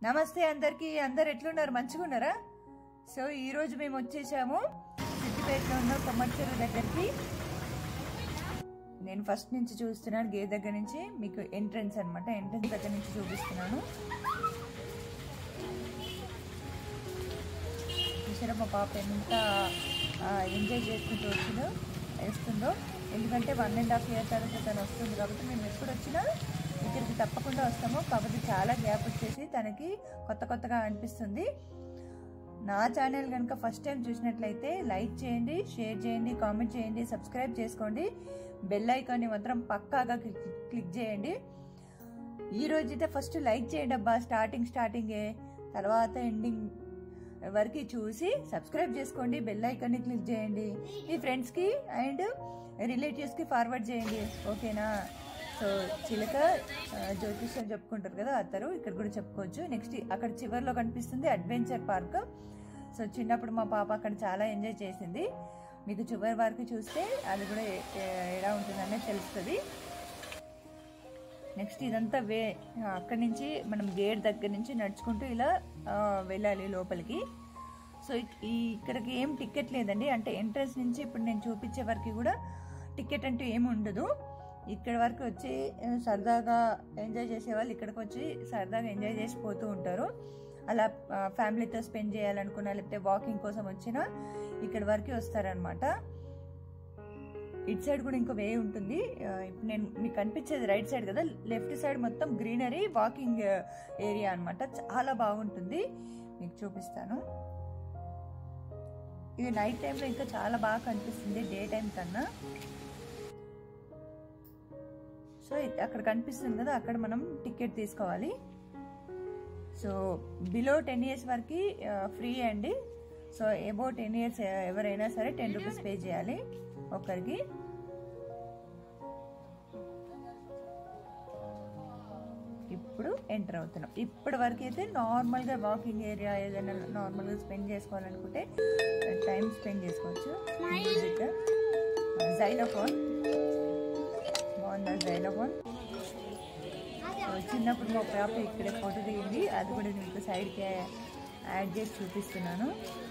నమస్తే అందరికి అందరు ఎట్లున్నారు మంచిగా ఉన్నారా సో ఈ రోజు మేము వచ్చేసాము సిద్దిపేటలో ఉన్న కొమ్మచ్చరు దగ్గరికి నేను ఫస్ట్ నుంచి చూస్తున్నాను గేట్ దగ్గర నుంచి మీకు ఎంట్రన్స్ అన్నమాట ఎంట్రన్స్ దగ్గర నుంచి చూపిస్తున్నాను చూసారా మా పాప ఎంత ఎంజాయ్ చేసుకుంటూ వచ్చిందో వేస్తుందో ఎందుకంటే వన్ అండ్ హాఫ్ ఇయర్ తర్వాత తను వస్తుంది కాబట్టి మేము ఎప్పుడు వచ్చినా ఇక్కడికి తప్పకుండా వస్తాము కాకపోతే చాలా గ్యాప్ వచ్చేసి తనకి కొత్త కొత్తగా అనిపిస్తుంది నా ఛానల్ కనుక ఫస్ట్ టైం చూసినట్లయితే లైక్ చేయండి షేర్ చేయండి కామెంట్ చేయండి సబ్స్క్రైబ్ చేసుకోండి బెల్ ఐకాన్ని మాత్రం పక్కాగా క్లిక్ క్లిక్ చేయండి ఈ రోజైతే ఫస్ట్ లైక్ చేయండి అబ్బా స్టార్టింగ్ స్టార్టింగే తర్వాత ఎండింగ్ వరకు చూసి సబ్స్క్రైబ్ చేసుకోండి బెల్ ఐకాన్ని క్లిక్ చేయండి మీ ఫ్రెండ్స్కి అండ్ రిలేటివ్స్కి ఫార్వర్డ్ చేయండి ఓకేనా సో చిలక ఆ, జ్యోతిష్యం చెప్పుకుంటారు కదా అతరు ఇక్కడ కూడా చెప్పుకోవచ్చు నెక్స్ట్ అక్కడ చివరిలో కనిపిస్తుంది అడ్వెంచర్ పార్క్ సో చిన్నప్పుడు మా పాప అక్కడ చాలా ఎంజాయ్ చేసింది మీకు చివరి వరకు చూస్తే అది కూడా ఎ- ఎ- ఎలా ఉంటుందనేది తెలుస్తుంది నెక్స్ట్ ఇదంతా వే అక్కడి నుంచి మనం గేట్ దగ్గర నుంచి నడుచుకుంటూ ఇలా ఆ, వెళ్ళాలి లోపలికి సో ఇక్- ఈ ఇక్కడికి ఏం టికెట్ లేదండి అంటే ఎంట్రన్స్ నుంచి ఇప్పుడు నేను చూపించే వరకు కూడా టికెట్ అంటూ ఏమి ఉండదు ఇక్కడ వరకు వచ్చి ఆ, సరదాగా ఎంజాయ్ చేసే వాళ్ళు ఇక్కడికి వచ్చి సరదాగా ఎంజాయ్ చేసి పోతూ ఉంటారు అలా ఆ, ఫ్యామిలీతో స్పెండ్ చేయాలనుకున్నా లేకపోతే వాకింగ్ కోసం వచ్చినా ఇక్కడ వరకు వస్తారనమాట ఇటు సైడ్ కూడా ఇంకో వే ఉంటుంది ఆ, ఇప్పుడు నేను మీకు కనిపించేది రైట్ సైడ్ కదా లెఫ్ట్ సైడ్ మొత్తం గ్రీనరీ వాకింగ్ ఏరియా అన్నమాట చాలా బాగుంటుంది మీకు చూపిస్తాను ఇది నైట్ టైంలో ఇంకా చాలా బాగా కనిపిస్తుంది డే టైం కన్నా సో ఇది అక్కడ కనిపిస్తుంది కదా అక్కడ మనం టికెట్ తీసుకోవాలి సో బిలో టెన్ ఇయర్స్ వరకు ఫ్రీ అండి సో ఎబో టెన్ ఇయర్స్ ఎవరైనా సరే టెన్ రూపీస్ పే చేయాలి ఒకరికి ఇప్పుడు ఎంటర్ అవుతున్నాం ఇప్పటి వరకు అయితే నార్మల్గా వాకింగ్ ఏరియా ఏదైనా నార్మల్గా స్పెండ్ చేసుకోవాలనుకుంటే టైం స్పెండ్ చేసుకోవచ్చు మ్యూజిక్ జైలోఫోన్ బాగుందా జైలోఫోన్ సో చిన్నప్పుడు మా పాప ఇక్కడే ఫోటో దిగింది అది కూడా మీకు సైడ్కి యాడ్ చేసి చూపిస్తున్నాను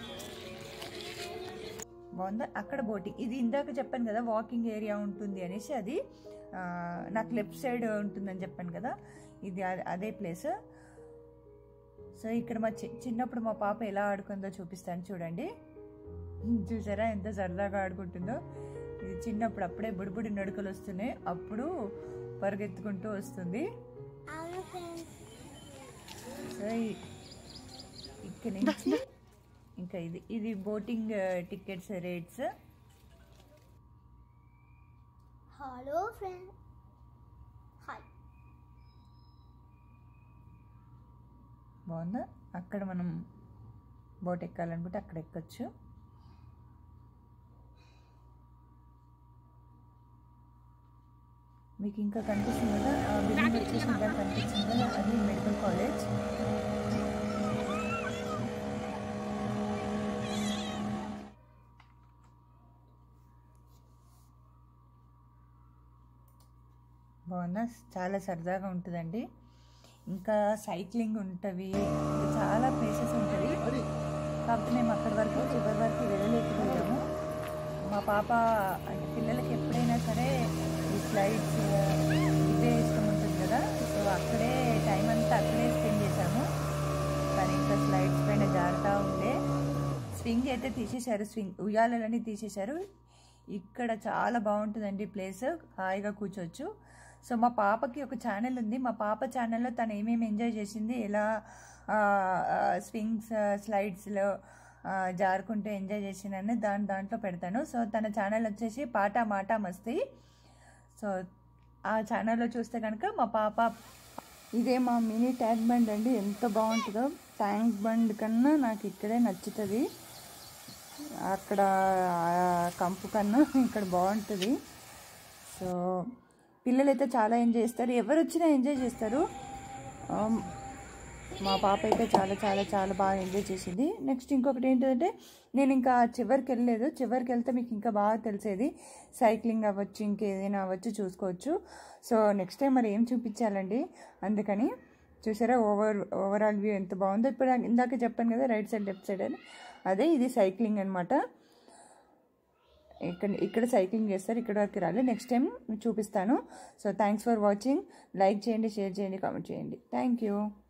బాగుందా అక్కడ బోటింగ్ ఇది ఇందాక చెప్పాను కదా వాకింగ్ ఏరియా ఉంటుంది అనేసి అది ఆ, నాకు లెఫ్ట్ సైడ్ ఉంటుందని చెప్పాను కదా ఇది అ- అదే ప్లేస్ సో ఇక్కడ మా చి- చిన్నప్పుడు మా పాప ఎలా ఆడుకుందో చూపిస్తాను చూడండి చూసారా ఎంత సరదాగా ఆడుకుంటుందో ఇది చిన్నప్పుడు అప్పుడే బుడిబుడి నడుకలు వస్తున్నాయి అప్పుడు పరిగెత్తుకుంటూ వస్తుంది సో ఈ- ఇక్కడ నుంచి ఇంకా ఇది ఇది boating tickets rates hello friend hi బాగుందా అక్కడ మనం బోట్ ఎక్కాలనుకుంటే అక్కడ ఎక్కొచ్చు మీకు ఇంకా కనిపిస్తుంది కదా ఆ బిల్డింగ్ వచ్చేసి ఇంకా కనిపిస్తుంది కదా అది మెడికల్ కాలేజ్ బాగుందా చాలా సరదాగా ఉంటుందండి ఇంకా సైక్లింగ్ ఉంటుంది ఇంకా చాలా ప్లేసెస్ ఉంటుంది కాకపోతే మేము అక్కడి వరకు చివరి వరకు వెళ్ళలేకపోయాము మా పాప అంటే పిల్లలకి ఎప్పుడైనా సరే ఈ స్లైడ్స్ ఇవే ఇష్టం ఉంటుంది కదా సో అక్కడే టైం అంతా అక్కడే స్పెండ్ చేశాము కానీ ఇంకా స్లైడ్స్ పైన జారుతూ ఉండే స్వింగ్ అయితే తీసేశారు స్వింగ్ ఉయ్యాలన్నీ తీసేశారు ఇక్కడ చాలా బాగుంటుందండి ప్లేస్ హాయిగా కూర్చోవచ్చు సో మా పాపకి ఒక ఛానల్ ఉంది మా పాప ఛానల్లో తను ఏమేమి ఎంజాయ్ చేసింది ఎలా స్వింగ్స్ స్లైడ్స్లో జారుకుంటూ ఎంజాయ్ చేసిందని దాని దాంట్లో పెడతాను సో తన ఛానల్ వచ్చేసి పాట మాట మస్తీ సో ఆ ఛానల్లో చూస్తే కనుక మా పాప ఇదే మా మినీ ట్యాంక్ బండ్ అండి ఎంత బాగుంటుందో ట్యాంక్ బండ్ కన్నా నాకు ఇక్కడే నచ్చుతుంది అక్కడ ఆ కంపు కన్నా ఇక్కడ బాగుంటుంది సో పిల్లలైతే చాలా ఎంజాయ్ చేస్తారు ఎవరు వచ్చినా ఎంజాయ్ చేస్తారు ఆమ్, మా పాప అయితే చాలా చాలా చాలా బాగా ఎంజాయ్ చేసింది నెక్స్ట్ ఇంకొకటి ఏంటంటే నేను ఇంకా చివరికి వెళ్ళలేదు చివరికి వెళ్తే మీకు ఇంకా బాగా తెలిసేది సైక్లింగ్ అవ్వచ్చు ఇంకేదైనా అవ్వచ్చు చూసుకోవచ్చు సో నెక్స్ట్ టైం మరి ఏం చూపించాలండి అందుకని చూసారా ఓవర్ ఓవరాల్ వ్యూ ఎంత బాగుందో ఇప్పుడు ఇందాక చెప్పాను కదా రైట్ సైడ్ లెఫ్ట్ సైడ్ అని అదే ఇది సైక్లింగ్ అనమాట ఇక్కడ ఇక్కడ సైక్లింగ్ చేస్తారు ఇక్కడ వరకు రాలేదు నెక్స్ట్ టైం చూపిస్తాను so thanks for watching like చేయండి షేర్ చేయండి కామెంట్ చేయండి థ్యాంక్ యూ